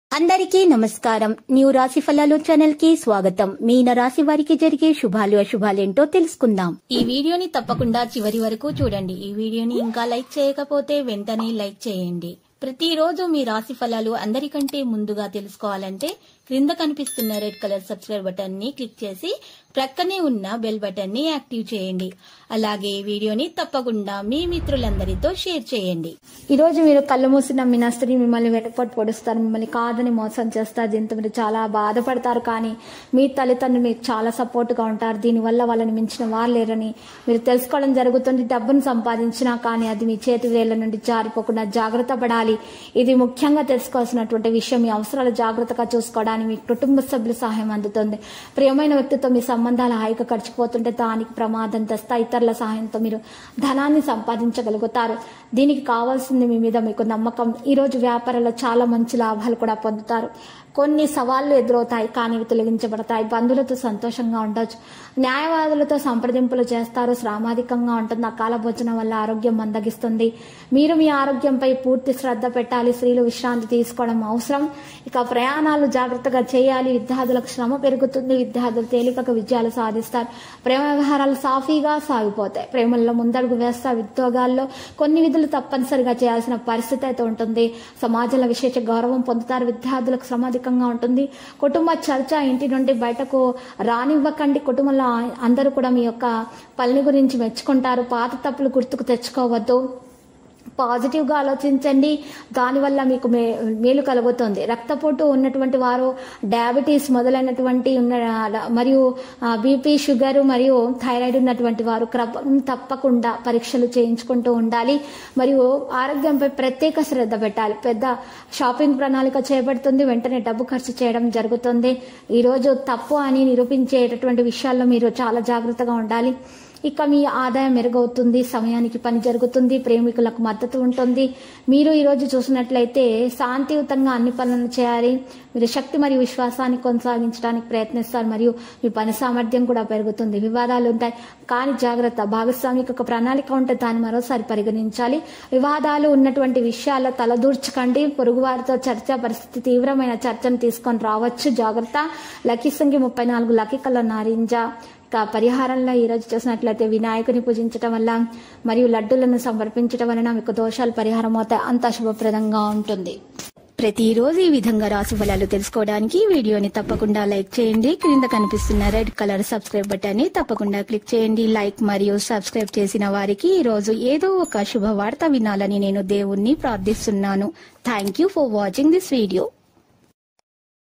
అందరికీ నమస్కారం న్యూ రాశి ఫలాలు ఛానల్ కి స్వాగతం మీన రాశి వారికి జరిగే శుభాలు అశుభాలేంటో తెలుసుకుందాం ఈ వీడియోని తప్పకుండా చివరి వరకు చూడండి ఈ వీడియోని ఇంకా లైక్ చేయకపోతే వెంటనే లైక్ చేయండి ప్రతిరోజు మీ రాశి ఫలాలు అందరికంటే ముందుగా తెలుసుకోవాలంటే క్రింద కనిపిస్తున్న రెడ్ కలర్ సబ్స్క్రైబ్ బటన్ ని క్లిక్ చేసి ప్రక్కనే ఉన్న బెల్ బటన్ ని యాక్టివ్ చేయండి అలాగే ఈ వీడియోని తప్పకుండా మీ మిత్రులందరితో షేర్ చేయండి ఈ రోజు మీరు కళ్ళు మూసి నమ్మిన స్త్రీ మిమ్మల్ని వెనకపట్టు పొడుస్తారు మిమ్మల్ని కాదని మోసం చేస్తారు దీంతో మీరు చాలా బాధపడతారు కానీ మీ తల్లిదండ్రులు మీకు చాలా సపోర్ట్గా ఉంటారు దీనివల్ల వాళ్ళని మించిన వారు లేరని మీరు తెలుసుకోవడం జరుగుతుంది డబ్బును సంపాదించినా కానీ అది మీ చేతి వేళ్ల నుండి జారిపోకుండా జాగ్రత్త పడాలి ఇది ముఖ్యంగా తెలుసుకోవాల్సినటువంటి విషయం మీ అవసరాలు జాగ్రత్తగా చూసుకోవడానికి మీ కుటుంబ సభ్యుల సహాయం అందుతుంది ప్రియమైన వ్యక్తితో మీ సంబంధాలు హాయిగా గడిచిపోతుంటే దానికి ప్రమాదం తెస్తా ఇతరుల సహాయంతో మీరు ధనాన్ని సంపాదించగలుగుతారు దీనికి కావాల్సింది మీ మీద మీకు నమ్మకం ఈ రోజు వ్యాపారంలో చాలా మంచి లాభాలు కూడా పొందుతారు కొన్ని సవాళ్లు ఎదురవుతాయి కానీ ఇవి తొలగించబడతాయి బంధువులతో సంతోషంగా ఉండొచ్చు న్యాయవాదులతో సంప్రదింపులు చేస్తారు శ్రామాధికంగా ఉంటుంది అకాల భోజనం వల్ల ఆరోగ్యం మందగిస్తుంది మీరు మీ ఆరోగ్యంపై పూర్తి శ్రద్ధ పెట్టాలి స్త్రీలు విశ్రాంతి తీసుకోవడం అవసరం ఇక ప్రయాణాలు జాగ్రత్తగా చేయాలి విద్యార్థులకు శ్రమ పెరుగుతుంది విద్యార్థులు తేలికగా విజయాలు సాధిస్తారు ప్రేమ వ్యవహారాలు సాఫీగా సాగిపోతాయి ప్రేమల్లో ముందడుగు వేస్తారు ఉద్యోగాల్లో కొన్ని విధులు తప్పనిసరిగా చేయాల్సిన పరిస్థితి అయితే ఉంటుంది సమాజంలో విశేష గౌరవం పొందుతారు విద్యార్థులకు శ్రమ అధికంగా ఉంటుంది కుటుంబ చర్చ ఇంటి నుండి బయటకు రానివ్వకండి కుటుంబంలో అందరూ కూడా మీ యొక్క పనిని గురించి మెచ్చుకుంటారు పాత తప్పులు గుర్తుకు తెచ్చుకోవద్దు పాజిటివ్గా ఆలోచించండి దానివల్ల మీకు మే మేలు కలుగుతుంది రక్తపోటు ఉన్నటువంటి వారు డయాబెటీస్ మొదలైనటువంటి ఉన్న మరియు బీపీ షుగర్ మరియు థైరాయిడ్ ఉన్నటువంటి వారు క్రమం తప్పకుండా పరీక్షలు చేయించుకుంటూ ఉండాలి మరియు ఆరోగ్యంపై ప్రత్యేక శ్రద్ధ పెట్టాలి పెద్ద షాపింగ్ ప్రణాళిక చేపడుతుంది వెంటనే డబ్బు ఖర్చు చేయడం జరుగుతుంది ఈరోజు తప్పు అని నిరూపించేటటువంటి విషయాల్లో మీరు చాలా జాగ్రత్తగా ఉండాలి ఇక మీ ఆదాయం మెరుగవుతుంది సమయానికి పని జరుగుతుంది ప్రేమికులకు మద్దతు ఉంటుంది మీరు ఈరోజు చూసినట్లయితే శాంతియుతంగా అన్ని పనులను చేయాలి మీరు శక్తి మరియు విశ్వాసాన్ని కొనసాగించడానికి ప్రయత్నిస్తారు మరియు మీ పని సామర్థ్యం కూడా పెరుగుతుంది వివాదాలు ఉంటాయి కానీ జాగ్రత్త భాగస్వామికి ఒక ప్రణాళిక ఉంటే దాన్ని మరోసారి పరిగణించాలి వివాదాలు ఉన్నటువంటి విషయాల్లో తలదూర్చకండి పొరుగువారితో చర్చ పరిస్థితి తీవ్రమైన చర్చను తీసుకొని రావచ్చు జాగ్రత్త లక్కీ సంఖ్య ముప్పై నాలుగు లక్కీ కలర్ నారింజ ఇక పరిహారంలో ఈరోజు చూసినట్లయితే వినాయకుని పూజించడం వల్ల మరియు లడ్డులను సమర్పించడం వలన మీకు దోషాలు పరిహారం అవుతాయి అంత శుభప్రదంగా ఉంటుంది ప్రతిరోజు ఈ విధంగా రాశి ఫలాలు తెలుసుకోవడానికి వీడియోని తప్పకుండా లైక్ చేయండి క్రింద కనిపిస్తున్న రెడ్ కలర్ సబ్స్క్రైబ్ బటన్ ని తప్పకుండా క్లిక్ చేయండి లైక్ మరియు సబ్స్క్రైబ్ చేసిన వారికి ఈ రోజు ఏదో ఒక శుభవార్త వినాలని నేను దేవుణ్ణి ప్రార్థిస్తున్నాను thank you for watching this video